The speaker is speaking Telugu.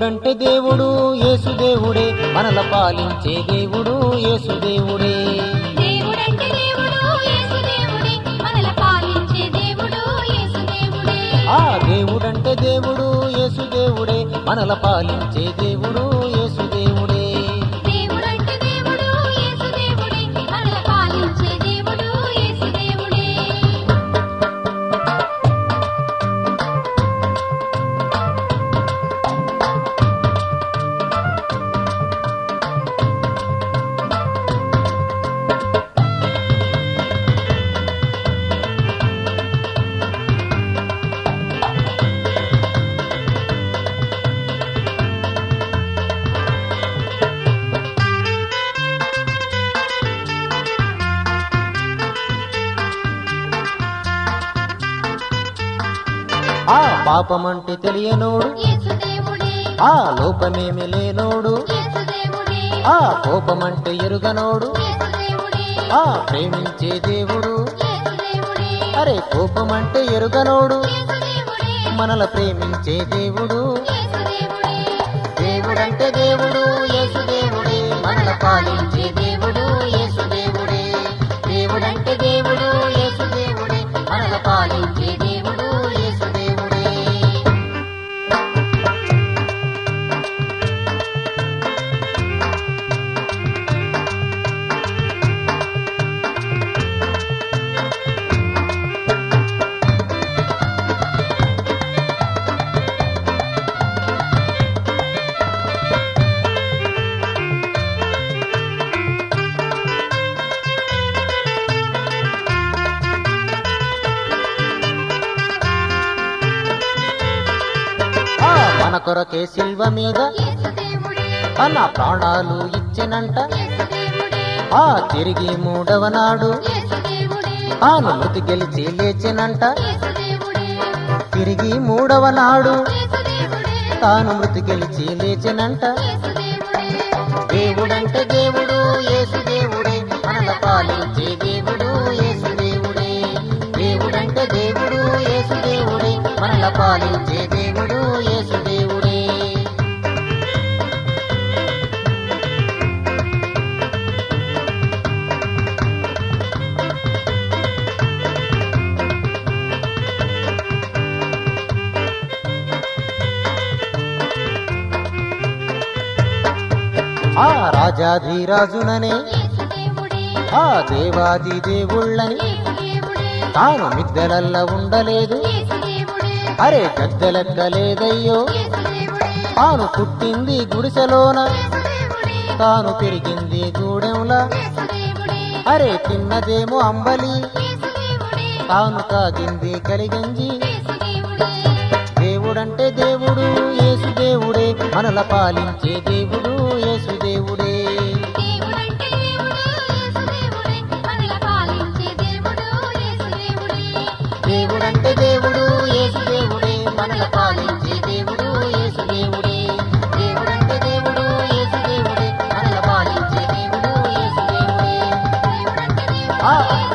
దేవుడంటే దేవుడు యేసుదేవుడే మనల పాలించే దేవుడు యేసుదేవుడే దేవుడంటే దేవుడు యేసుదేవుడే మనల పాలించే దేవుడు యేసుదేవుడే ఆ దేవుడంటే దేవుడు యేసుదేవుడే మనల పాలించే దేవుడు యేసుదేవుడే దేవుడంటే దేవుడు యేసుదేవుడే మనల పాలించే దేవుడు యేసుదేవుడే ఆ పాపమంటే తెలియనోడు యేసుదేవుడే ఆ లోపమేమి లేనోడు యేసుదేవుడే ఆ కోపమంటే ఎరుగనోడు యేసుదేవుడే ఆ ప్రేమించే దేవుడు యేసుదేవుడే అరే కోపమంటే ఎరుగనోడు యేసుదేవుడే మనల ప్రేమించే దేవుడు యేసుదేవుడే దేవుడంటే దేవుడు యేసుదేవుడే మనల పాలించే దేవుడు యేసుదేవుడే దేవుడంటే దేవుడు యేసుదేవుడే మనల పాలించే దేవుడు యేసుదేవుడే ఆ మన కొరకే శిల్వ మీద యేసుదేవుడే తన ప్రాణాలు ఇచ్చినంట యేసుదేవుడే ఆ తిరిగి మూడవ నాడు యేసుదేవుడే తాను మృతి గెలిచి లేచినంట యేసుదేవుడే తిరిగి మూడవ నాడు యేసుదేవుడే తాను మృతి గెలిచి లేచినంట యేసుదేవుడే దేవుడంటే దేవుడు యేసుదేవుడే మనల పాలించే దేవుడు యేసుదేవుడే దేవుడంటే దేవుడు యేసుదేవుడే మనల పాలించే దేవుడు యేసుదేవుడే ఆ రాజాధిరాజుననే యేసుదేవుడే ఆ దేవాది దేవుళ్ళని యేసుదేవుడే తాను మిద్దెలల్ల ఉండలేదు యేసుదేవుడే అరే గద్దెలెక్కలేదయ్యో యేసుదేవుడే తాను పుట్టింది గుడిసెలోన యేసుదేవుడే తాను పెరిగింది గూడెంలా యేసుదేవుడే అరే తిన్నదేమో అంబలి యేసుదేవుడే తాను తాగింది కలిగంజి యేసుదేవుడే దేవుడంటే దేవుడు యేసుదేవుడే మనల పాలించే దేవుడు యేసుదేవుడే దేవుడంటే దేవుడు యేసుదేవుడే మనల పాలించే దేవుడు యేసుదేవుడే దేవుడంటే దేవుడు యేసుదేవుడే మనల పాలించే దేవుడు యేసుదేవుడే దేవుడంటే దేవుడు యేసుదేవుడే మనల పాలించే దేవుడు యేసుదేవుడే దేవుడంటే దేవుడు ఆ